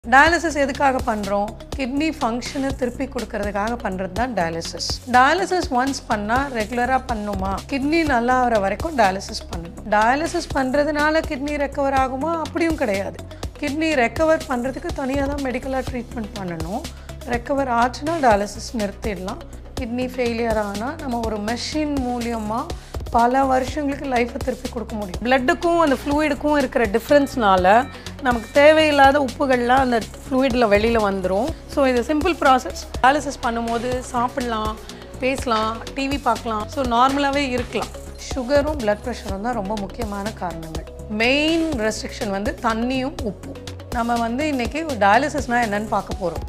dialysis எதுக்காக பண்ணுறோம் kidney ஃபங்க்ஷனை திருப்பி கொடுக்கறதுக்காக பண்ணுறது தான் டயாலிசிஸ் டயாலிசிஸ் ஒன்ஸ் பண்ணால் ரெகுலராக பண்ணுமா கிட்னி நல்லா ஆகிற வரைக்கும் டயாலிசிஸ் பண்ணணும் டயாலிசிஸ் பண்ணுறதுனால கிட்னி ரெக்கவர் ஆகுமா அப்படியும் கிடையாது கிட்னி ரெக்கவர் பண்ணுறதுக்கு தனியாக தான் மெடிக்கலாக ட்ரீட்மெண்ட் பண்ணணும் ரெக்கவர் ஆச்சுன்னா டயாலிசிஸ் நிறுத்திடலாம் கிட்னி ஃபெயிலியர் ஆனால் நம்ம ஒரு மெஷின் மூலியமாக பல வருஷங்களுக்கு லைஃப்பை திருப்பி கொடுக்க முடியும் பிளட்டுக்கும் அந்த ஃப்ளூயிடுக்கும் இருக்கிற டிஃப்ரென்ஸ்னால நமக்கு தேவையில்லாத உப்புகள்லாம் அந்த ஃப்ளூயிடில் வெளியில் வந்துடும் ஸோ இது சிம்பிள் ப்ராசஸ் டயாலிசிஸ் பண்ணும்போது சாப்பிட்லாம் பேசலாம் டிவி பார்க்கலாம் ஸோ நார்மலாகவே இருக்கலாம் சுகரும் பிளட் ப்ரெஷரும் தான் ரொம்ப முக்கியமான காரணங்கள் மெயின் ரெஸ்ட்ரிக்ஷன் வந்து தண்ணியும் உப்பும் நம்ம வந்து இன்றைக்கி டயாலிசிஸ்னால் என்னன்னு பார்க்க போகிறோம்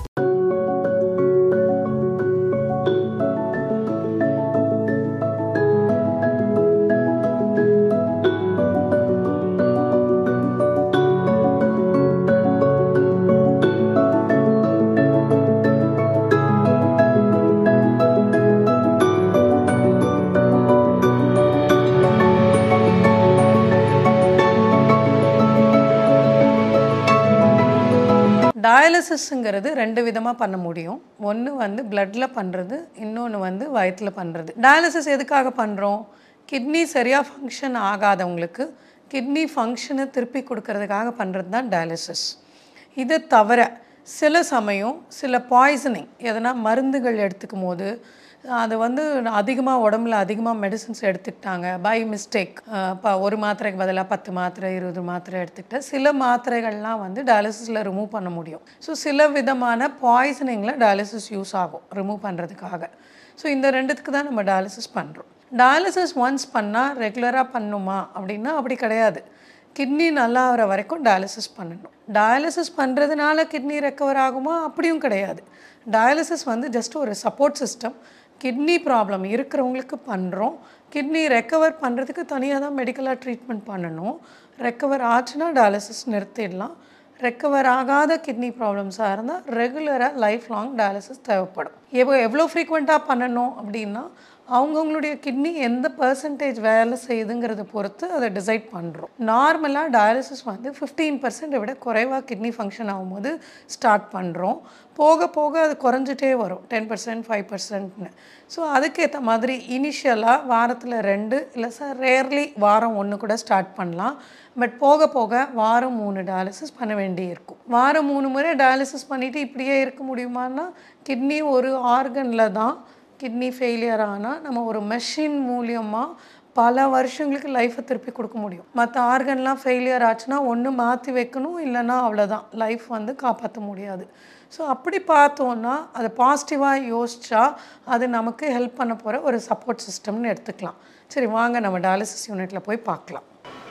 டயாலிசிஸ்ங்கிறது ரெண்டு விதமாக பண்ண முடியும் ஒன்று வந்து பிளட்டில் பண்ணுறது இன்னொன்று வந்து வயிற்றில் பண்ணுறது டயாலிசிஸ் எதுக்காக பண்ணுறோம் கிட்னி சரியாக ஃபங்க்ஷன் ஆகாதவங்களுக்கு கிட்னி ஃபங்க்ஷனை திருப்பி கொடுக்கறதுக்காக பண்ணுறது தான் டயாலிசிஸ் இதை தவிர சில சமயம் சில பாய்சனிங் எதனா மருந்துகள் எடுத்துக்கும் போது அது வந்து அதிகமாக உடம்புல அதிகமாக மெடிசின்ஸ் எடுத்துக்கிட்டாங்க பை மிஸ்டேக் இப்போ ஒரு மாத்திரைக்கு பதிலாக பத்து மாத்திரை இருபது மாத்திரை எடுத்துக்கிட்டு சில மாத்திரைகள்லாம் வந்து டயாலிசிஸில் ரிமூவ் பண்ண முடியும் ஸோ சில விதமான பாய்சனிங்கில் டயாலிசிஸ் யூஸ் ஆகும் ரிமூவ் பண்ணுறதுக்காக ஸோ இந்த ரெண்டுத்துக்கு தான் நம்ம டயாலிசிஸ் பண்ணுறோம் டயாலிசிஸ் ஒன்ஸ் பண்ணால் ரெகுலராக பண்ணுமா அப்படின்னா அப்படி கிடையாது கிட்னி நல்லா ஆகிற வரைக்கும் டயாலிசிஸ் பண்ணணும் டயாலிசிஸ் பண்ணுறதுனால கிட்னி ரெக்கவர் ஆகுமா அப்படியும் கிடையாது டயாலிசிஸ் வந்து ஜஸ்ட் ஒரு சப்போர்ட் சிஸ்டம் கிட்னி ப்ராப்ளம் இருக்கிறவங்களுக்கு பண்ணுறோம் கிட்னி ரெக்கவர் பண்ணுறதுக்கு தனியாக தான் மெடிக்கலாக ட்ரீட்மெண்ட் பண்ணணும் ரெக்கவர் ஆச்சுன்னா டயாலிசிஸ் நிறுத்திடலாம் ரெக்கவர் ஆகாத கிட்னி ப்ராப்ளம்ஸாக இருந்தால் ரெகுலராக லைஃப் லாங் டயாலிசிஸ் தேவைப்படும் எவ்வளோ எவ்வளோ ஃப்ரீக்வெண்ட்டாக பண்ணணும் அப்படின்னா அவங்கவுங்களுடைய கிட்னி எந்த பர்சன்டேஜ் வேலை செய்யுதுங்கிறத பொறுத்து அதை டிசைட் பண்ணுறோம் நார்மலாக டயாலிசிஸ் வந்து ஃபிஃப்டீன் பர்சன்ட்டை விட குறைவாக கிட்னி ஃபங்க்ஷன் ஆகும்போது ஸ்டார்ட் பண்ணுறோம் போக போக அது குறைஞ்சிட்டே வரும் டென் பர்சன்ட் ஃபைவ் பர்சன்ட்னு ஸோ அதுக்கேற்ற மாதிரி இனிஷியலாக வாரத்தில் ரெண்டு இல்லை சார் ரேர்லி வாரம் ஒன்று கூட ஸ்டார்ட் பண்ணலாம் பட் போக போக வாரம் மூணு டயாலிசிஸ் பண்ண வேண்டி இருக்கும் வாரம் மூணு முறை டயாலிசிஸ் பண்ணிவிட்டு இப்படியே இருக்க முடியுமான்னா கிட்னி ஒரு ஆர்கனில் தான் கிட்னி ஃபெயிலியர் ஆனால் நம்ம ஒரு மெஷின் மூலியமாக பல வருஷங்களுக்கு லைஃப்பை திருப்பி கொடுக்க முடியும் மற்ற ஆர்கன்லாம் ஃபெயிலியர் ஆச்சுன்னா ஒன்று மாற்றி வைக்கணும் இல்லைன்னா அவ்வளோதான் லைஃப் வந்து காப்பாற்ற முடியாது ஸோ அப்படி பார்த்தோன்னா அதை பாசிட்டிவாக யோசிச்சா அது நமக்கு ஹெல்ப் பண்ண போகிற ஒரு சப்போர்ட் சிஸ்டம்னு எடுத்துக்கலாம் சரி வாங்க நம்ம டயாலிசிஸ் யூனிட்டில் போய் பார்க்கலாம்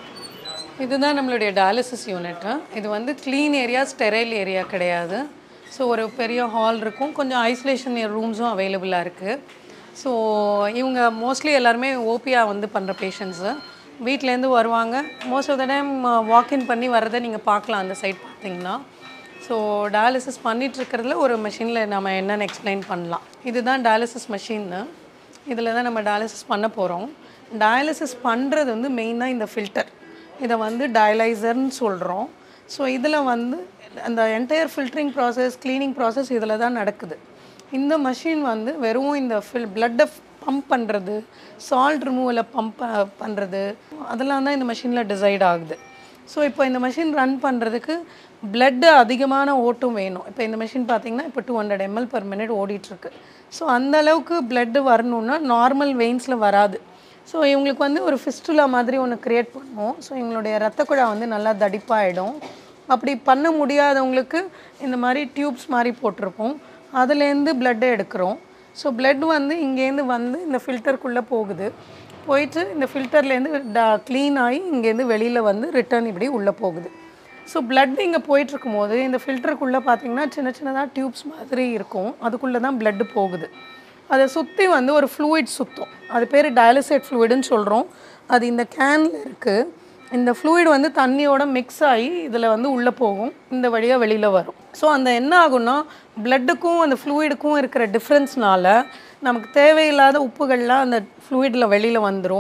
இதுதான் நம்மளுடைய டயாலிசிஸ் யூனிட்டு இது வந்து க்ளீன் ஏரியா ஸ்டெரைல் ஏரியா கிடையாது ஸோ ஒரு பெரிய ஹால் இருக்கும் கொஞ்சம் ஐசோலேஷன் ரூம்ஸும் அவைலபிளாக இருக்குது ஸோ இவங்க மோஸ்ட்லி எல்லாருமே ஓபியா வந்து பண்ணுற பேஷண்ட்ஸு வீட்டிலேருந்து வருவாங்க most of the time walk in பண்ணி வரதை நீங்கள் பார்க்கலாம் அந்த சைட் பார்த்தீங்கன்னா ஸோ டயாலிசிஸ் பண்ணிகிட்ருக்கிறதுல ஒரு மெஷினில் நம்ம என்னென்னு எக்ஸ்பிளைன் பண்ணலாம் இதுதான் டயாலிசிஸ் மெஷின்னு இதில் தான் நம்ம டயாலிசிஸ் பண்ண போகிறோம் டயாலிசிஸ் பண்ணுறது வந்து மெயினாக இந்த ஃபில்டர் இதை வந்து டயலைசர்னு சொல்கிறோம் ஸோ இதில் வந்து அந்த entire filtering process cleaning process இதில் தான் நடக்குது இந்த மஷின் வந்து வெறும் இந்த ஃபில் பிளட்டை பம்ப் பண்ணுறது சால்ட் ரிமூவலை பம்ப் பண்ணுறது அதெல்லாம் தான் இந்த மஷினில் டிசைட் ஆகுது ஸோ இப்போ இந்த மிஷின் ரன் பண்ணுறதுக்கு பிளட்டு அதிகமான ஓட்டும் வேணும் இப்போ இந்த மிஷின் பார்த்திங்கன்னா இப்போ two hundred ML per minute ஓடிட்டுருக்கு ஸோ அந்த அளவுக்கு பிளட்டு வரணுன்னா நார்மல் வெயின்ஸில் வராது ஸோ இவங்களுக்கு வந்து ஒரு ஃபிஸ்டுலா மாதிரி ஒன்று க்ரியேட் பண்ணுவோம் ஸோ இவங்களுடைய ரத்த குழா வந்து நல்லா தடிப்பாயிடும் அப்படி பண்ண முடியாதவங்களுக்கு இந்த மாதிரி டியூப்ஸ் மாதிரி போட்டிருப்போம் அதுலேருந்து பிளட்டை எடுக்கிறோம் ஸோ பிளட் வந்து இங்கேருந்து வந்து இந்த ஃபில்டருக்குள்ளே போகுது போயிட்டு இந்த ஃபில்டர்லேருந்து ட க்ளீன் ஆகி இங்கேருந்து வெளியில் வந்து ரிட்டர்ன் இப்படி உள்ளே போகுது ஸோ பிளட் இங்கே போயிட்டுருக்கும் போது இந்த ஃபில்டருக்குள்ளே பார்த்தீங்கன்னா சின்ன சின்னதாக டியூப்ஸ் மாதிரி இருக்கும் அதுக்குள்ளே தான் பிளட்டு போகுது அதை சுற்றி வந்து ஒரு ஃப்ளூயிட் சுற்றும் அது பேர் டயாலிசைட் ஃப்ளூயிடுன்னு சொல்கிறோம் அது இந்த கேனில் இருக்குது இந்த ஃப்ளூயிட் வந்து தண்ணியோட மிக்ஸ் ஆகி இதில் வந்து உள்ளே போகும் இந்த வழியாக வெளியில் வரும் ஸோ அந்த என்ன ஆகும்னா பிளட்டுக்கும் அந்த ஃப்ளூயிடுக்கும் இருக்கிற டிஃப்ரென்ஸ்னால நமக்கு தேவையில்லாத உப்புகள்லாம் அந்த ஃப்ளூயிடில் வெளியில் வந்துடும்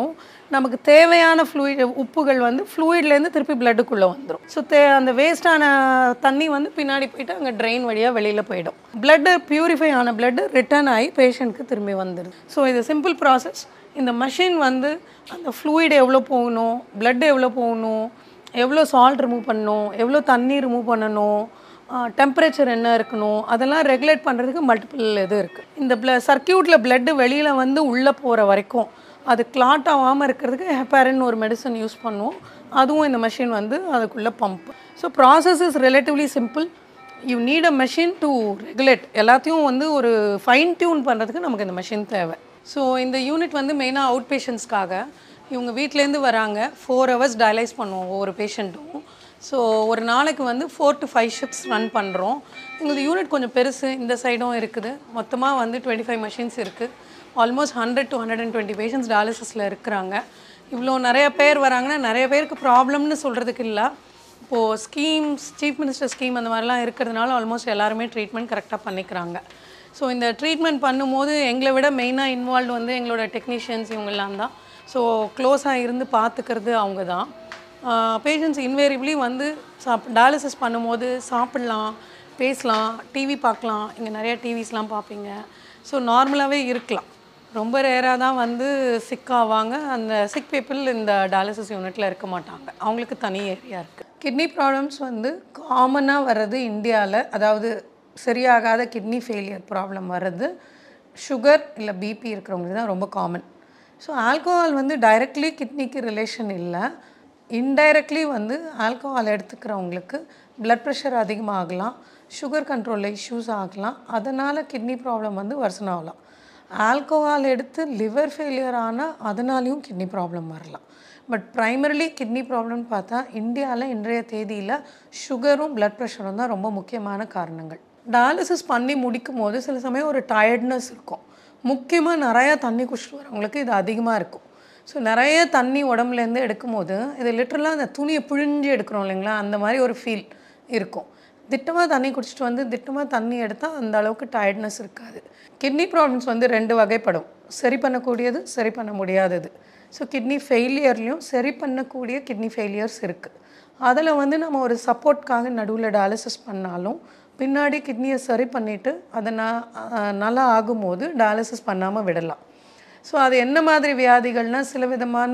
நமக்கு தேவையான ஃப்ளூயிட் உப்புகள் வந்து ஃப்ளூயிட்லேருந்து திருப்பி பிளட்டுக்குள்ளே வந்துடும் ஸோ தே அந்த வேஸ்டான தண்ணி வந்து பின்னாடி போயிட்டு அங்கே ட்ரெயின் வழியாக வெளியில் போயிடும் பிளட்டு பியூரிஃபை ஆன பிளட்டு ரிட்டர்ன் ஆகி பேஷண்ட்க்கு திரும்பி வந்துடுது ஸோ இது சிம்பிள் ப்ராசஸ் இந்த மஷின் வந்து அந்த ஃப்ளூயிட் எவ்வளோ போகணும் பிளட் எவ்வளோ போகணும் எவ்வளோ சால்ட் ரிமூவ் பண்ணணும் எவ்வளோ தண்ணி ரிமூவ் பண்ணணும் டெம்பரேச்சர் என்ன இருக்கணும் அதெல்லாம் ரெகுலேட் பண்ணுறதுக்கு மல்டிபிள் இது இருக்குது இந்த ப்ள சர்க்கியூட்டில் பிளட்டு வெளியில் வந்து உள்ளே போகிற வரைக்கும் அது கிளாட் ஆகாமல் இருக்கிறதுக்கு ஹெப்பாரின் ஒரு மெடிசன் யூஸ் பண்ணுவோம் அதுவும் இந்த மெஷின் வந்து அதுக்குள்ளே pump so process is relatively simple you need a machine to regulate எல்லாத்தையும் வந்து ஒரு ஃபைன் டியூன் பண்ணுறதுக்கு நமக்கு இந்த மெஷின் தேவை ஸோ இந்த யூனிட் வந்து மெயினாக அவுட் பேஷண்ட்ஸ்க்காக இவங்க வீட்டிலேருந்து வராங்க ஃபோர் ஹவர்ஸ் டயலைஸ் பண்ணுவோம் ஒவ்வொரு பேஷண்ட்டும் ஸோ ஒரு நாளைக்கு வந்து four to five shifts run பண்ணுறோம் எங்களது யூனிட் கொஞ்சம் பெருசு இந்த சைடும் இருக்குது மொத்தமாக வந்து டுவெண்ட்டி ஃபைவ் மஷின்ஸ் இருக்குது almost hundred to hundred and twenty patients டயாலிசிஸில் இருக்கிறாங்க இவ்வளோ நிறைய பேர் வராங்கன்னா நிறைய பேருக்கு ப்ராப்ளம்னு சொல்கிறதுக்கு இல்லை இப்போது ஸ்கீம்ஸ் சீஃப் மினிஸ்டர் ஸ்கீம் அந்த மாதிரிலாம் இருக்கிறதுனால ஆல்மோஸ்ட் எல்லாருமே ட்ரீட்மெண்ட் கரெக்டாக பண்ணிக்கிறாங்க ஸோ இந்த ட்ரீட்மெண்ட் பண்ணும்போது எங்களை விட மெயினாக இன்வால்வ் வந்து எங்களோட டெக்னீஷியன்ஸ் இவங்கெல்லாம் தான் ஸோ க்ளோஸாக இருந்து பார்த்துக்கிறது அவங்க தான் பேஷண்ட்ஸ் இன்வேரிபிளி வந்து சாப் டயாலிசிஸ் பண்ணும்போது சாப்பிட்லாம் பேசலாம் டிவி பார்க்கலாம் இங்கே நிறைய டிவிஸ்லாம் பார்ப்பீங்க ஸோ நார்மலாகவே இருக்கலாம் ரொம்ப ரேராக தான் வந்து சிக் ஆவாங்க அந்த சிக் பீப்புள் இந்த டயாலிசிஸ் யூனிட்டில் இருக்க மாட்டாங்க அவங்களுக்கு தனி ஏரியா இருக்குது கிட்னி ப்ராப்ளம்ஸ் வந்து காமனாக வர்றது இந்தியாவில் அதாவது சரியாகாத கிட்னி ஃபெயிலியர் ப்ராப்ளம் வர்றது சுகர் இல்லை பிபி இருக்கிறவங்களுக்கு தான் ரொம்ப காமன் ஸோ ஆல்கோஹால் வந்து டைரக்ட்லி கிட்னிக்கு ரிலேஷன் இல்லை இன்டைரக்ட்லி வந்து ஆல்கோஹால் எடுத்துக்கிறவங்களுக்கு பிளட் ப்ரெஷர் அதிகமாகலாம் சுகர் கண்ட்ரோலில் இஷ்யூஸ் ஆகலாம் அதனால் கிட்னி ப்ராப்ளம் வந்து worsen ஆகலாம் ஆல்கோஹால் எடுத்து லிவர் ஃபெயிலியர் ஆனால் அதனாலையும் கிட்னி ப்ராப்ளம் வரலாம் பட் ப்ரைமரிலி கிட்னி ப்ராப்ளம்னு பார்த்தா இந்தியாவில் இன்றைய தேதியில் சுகரும் பிளட் ப்ரெஷரும் தான் ரொம்ப முக்கியமான காரணங்கள் டயாலிசிஸ் பண்ணி முடிக்கும் போது சில சமயம் ஒரு டயர்ட்னஸ் இருக்கும் முக்கியமாக நிறையா தண்ணி குடிச்சிட்டு வரவங்களுக்கு இது அதிகமாக இருக்கும் ஸோ நிறைய தண்ணி உடம்புலேருந்து எடுக்கும்போது இது லிட்டரலாக அந்த துணியை பிழிஞ்சு எடுக்கிறோம் இல்லைங்களா அந்த மாதிரி ஒரு ஃபீல் இருக்கும் திட்டமாக தண்ணி குடிச்சிட்டு வந்து திட்டமாக தண்ணி எடுத்தால் அந்த அளவுக்கு டயர்ட்னஸ் இருக்காது கிட்னி ப்ராப்ளம்ஸ் வந்து ரெண்டு வகைப்படும் சரி பண்ணக்கூடியது சரி பண்ண முடியாதது ஸோ கிட்னி ஃபெயிலியர்லேயும் சரி பண்ணக்கூடிய கிட்னி ஃபெயிலியர்ஸ் இருக்குது அதில் வந்து நம்ம ஒரு சப்போர்ட்காக நடுவில் டயாலிசிஸ் பண்ணாலும் பின்னாடி கிட்னியை சரி பண்ணிவிட்டு அதை ந- அஹ் நல்லா ஆகும்போது டயாலிசிஸ் பண்ணாமல் விடலாம் ஸோ அது என்ன மாதிரி வியாதிகள்னால் சில விதமான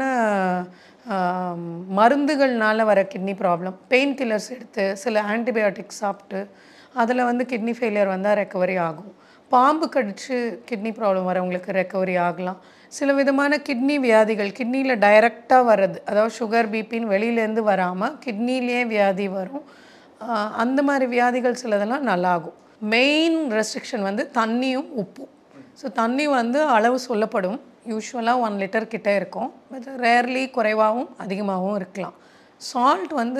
ஆம், மருந்துகள்னால வர கிட்னி ப்ராப்ளம் பெயின் கில்லர்ஸ் எடுத்து சில ஆன்டிபயோட்டிக்ஸ் சாப்பிட்டு அதில் வந்து கிட்னி ஃபெயிலியர் வந்தால் ரெக்கவரி ஆகும் பாம்பு கடிச்சு கிட்னி ப்ராப்ளம் வரவங்களுக்கு ரெக்கவரி ஆகலாம் சில விதமான கிட்னி வியாதிகள் கிட்னியில் டைரெக்டாக வர்றது அதாவது சுகர் பிபின்னு வெளியிலேருந்து வராமல் கிட்னிலேயே வியாதி வரும் ஆஹ் அந்த மாதிரி வியாதிகள் சிலதெல்லாம் நல்லாகும் மெயின் ரெஸ்ட்ரிக்ஷன் வந்து தண்ணியும் உப்பும் ஸோ தண்ணி வந்து அளவு சொல்லப்படும் யூஸ்வலாக ஒன் லிட்டர் கிட்ட இருக்கும் பட் ரேர்லி குறைவாகவும் அதிகமாகவும் இருக்கலாம் சால்ட் வந்து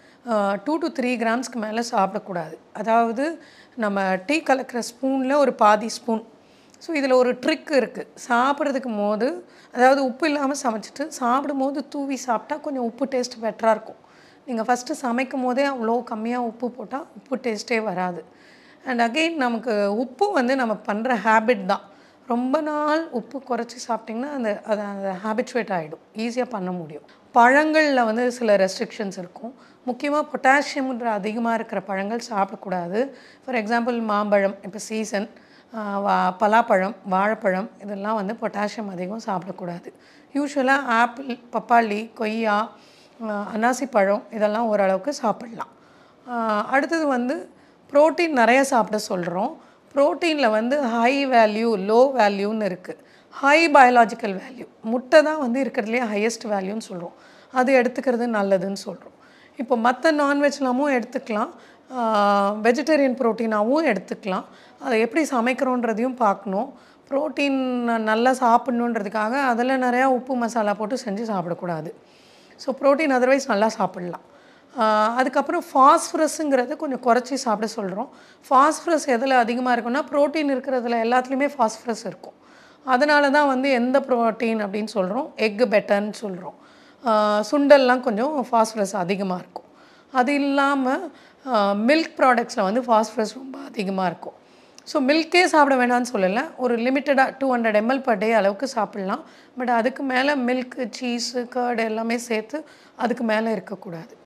டூ டு த்ரீ கிராம்ஸ்க்கு மேலே சாப்பிடக்கூடாது அதாவது நம்ம டீ கலக்கிற ஸ்பூனில் ஒரு பாதி ஸ்பூன் ஸோ இதில் ஒரு ட்ரிக் இருக்குது சாப்பிட்றதுக்கு போது அதாவது உப்பு இல்லாமல் சமைச்சிட்டு சாப்பிடும்போது தூவி சாப்பிட்டா கொஞ்சம் உப்பு டேஸ்ட் பெட்டராக இருக்கும் நீங்கள் ஃபஸ்ட்டு சமைக்கும் போதே அவ்வளோ கம்மியாக உப்பு போட்டால் உப்பு டேஸ்ட்டே வராது அண்ட் அகெயின் நமக்கு உப்பு வந்து நம்ம பண்ணுற ஹேபிட் தான் ரொம்ப நாள் உப்பு குறைச்சி சாப்பிட்டிங்கன்னா அந்த அது அந்த ஹேபிச்சுவேட் ஆகிடும் ஈஸியாக பண்ண முடியும் பழங்களில் வந்து சில ரெஸ்ட்ரிக்ஷன்ஸ் இருக்கும் முக்கியமாக பொட்டாசியம்ன்ற அதிகமாக இருக்கிற பழங்கள் சாப்பிடக்கூடாது ஃபார் எக்ஸாம்பிள் மாம்பழம் இப்போ சீசன் வா பலாப்பழம் வாழைப்பழம் இதெல்லாம் வந்து பொட்டாசியம் அதிகம் சாப்பிடக்கூடாது யூஸ்வலாக ஆப்பிள் பப்பாளி கொய்யா ஆஹ் அன்னாசி பழம் இதெல்லாம் ஓரளவுக்கு சாப்பிடலாம் ஆஹ் அடுத்தது வந்து புரோட்டீன் நிறைய சாப்பிட சொல்கிறோம் புரோட்டீனில் வந்து ஹை வேல்யூ லோ வேல்யூன்னு இருக்குது ஹை பயாலாஜிக்கல் வேல்யூ முட்டை தான் வந்து இருக்கிறதுலே ஹையஸ்ட் வேல்யூன்னு சொல்கிறோம் அது எடுத்துக்கிறது நல்லதுன்னு சொல்கிறோம் இப்போ மற்ற நான்வெஜ்லாமும் எடுத்துக்கலாம் வெஜிடேரியன் ப்ரோட்டீனாகவும் எடுத்துக்கலாம் அதை எப்படி சமைக்கிறோன்றதையும் பார்க்கணும் ப்ரோட்டீன் நல்லா சாப்பிட்ணுன்றதுக்காக அதில் நிறையா உப்பு மசாலா போட்டு செஞ்சு சாப்பிடக்கூடாது ஸோ ப்ரோட்டீன் அதர்வைஸ் நல்லா சாப்பிட்லாம் ஆஹ் அதுக்கப்புறம் ஃபாஸ்ஃபரஸுங்கிறத கொஞ்சம் குறைச்சி சாப்பிட சொல்கிறோம் ஃபாஸ்ஃபரஸ் எதில் அதிகமாக இருக்குன்னா ப்ரோட்டீன் இருக்கிறதுல எல்லாத்துலேயுமே ஃபாஸ்ஃபரஸ் இருக்கும் அதனால தான் வந்து எந்த ப்ரோட்டீன் அப்படின்னு சொல்கிறோம் எக்கு பெட்டர்னு சொல்கிறோம் சுண்டல்லாம் கொஞ்சம் ஃபாஸ்ஃபரஸ் அதிகமாக இருக்கும் அது இல்லாமல் மில்க் ப்ராடக்ட்ஸில் வந்து ஃபாஸ்ஃபரஸ் ரொம்ப அதிகமாக இருக்கும் ஸோ மில்கே சாப்பிட வேணாம்னு சொல்லலை ஒரு லிமிட்டடாக two hundred ML per day அளவுக்கு சாப்பிட்லாம் பட் அதுக்கு மேலே மில்க் சீஸு கர்டு எல்லாமே சேர்த்து அதுக்கு மேலே இருக்கக்கூடாது